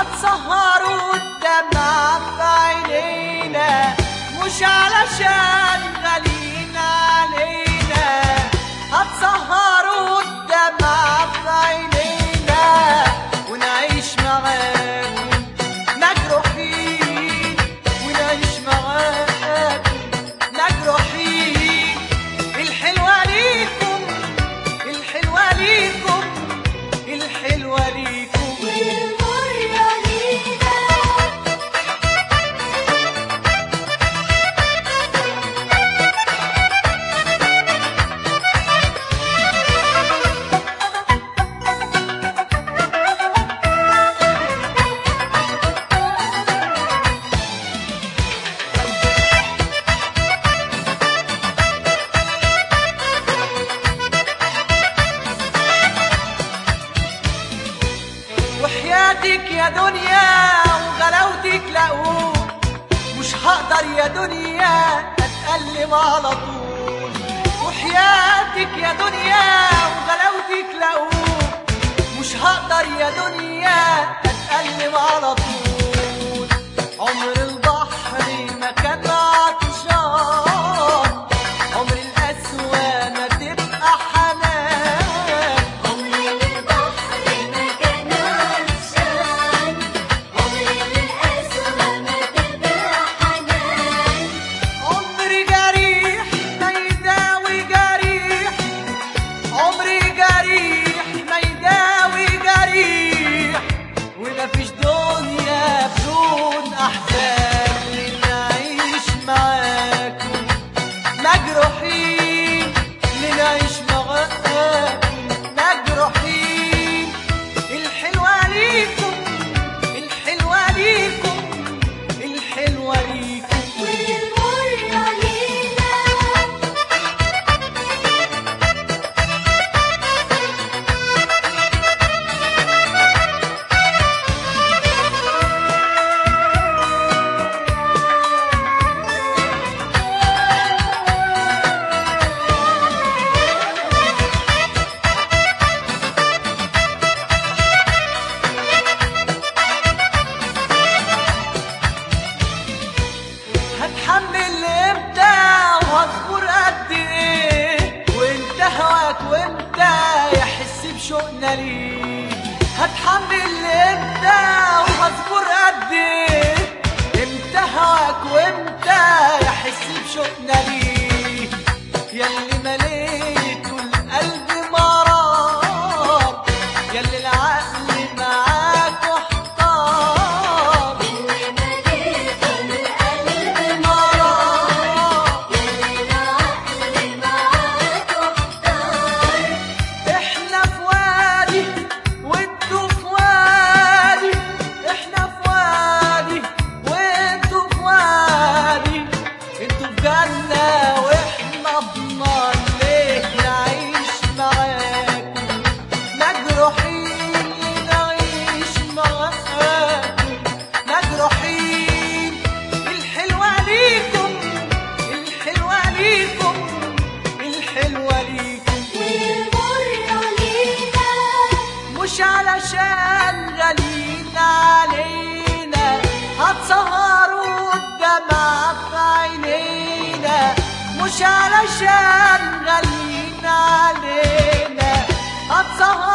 هتسهروا الدمع في عينينا مش علشان غاليين علينا هتسهروا الدمع في عينينا ونعيش معاكم مجروحين ونعيش معاكم مجروحين الحلوة ليكم الحلوة ليكم الحلوة ليكم والمرة لينا وحياتك يا دنيا وغلاوتك لاقوك مش هقدر يا دنيا اتألم على طول وحياتك يا دنيا وغلاوتك لاقوك مش هقدر يا دنيا اتألم على طول عمر البحر ما كان عطشان عمر القسوة ما تبقى حنان عمر البحر ما كان عطشان عمر القسوة ما تبقى حنان عمري جريح ما يداوي جريح عمري جريح ما يداوي جريح ومفيش دنيا بدون احزان لنعيش معاكم مجروحين لنعيش معاكم مجروحين الحلوة ليكم الحلوة ليكم الحلوة ليكم والمرة لينا هتحمل امتى وهصبر قد ايه وانت هواك وانت يحس بشوقنا ليه هتحمل امتى وهصبر قد ايه امتى هواك وانت يحس بشوقنا ليه ياللي مليت القلب مرار ياللي العقل معاك احتار اللي مليت القلب مرار يلي العقل معاك احتار احنا في وادي وانتوا في وادي احنا في وادي وانتوا في وادي انتوا في جنة واحنا في نار ليه نعيش معاكم مجروحين نعيش معاكم مجروحين الحلوة ليكم الحلوة ليكم الحلوة ليكم والمرة لينا مش علشان غاليين علينا هتسهروا الدمع في عينينا مش علشان غاليين علينا هتسهروا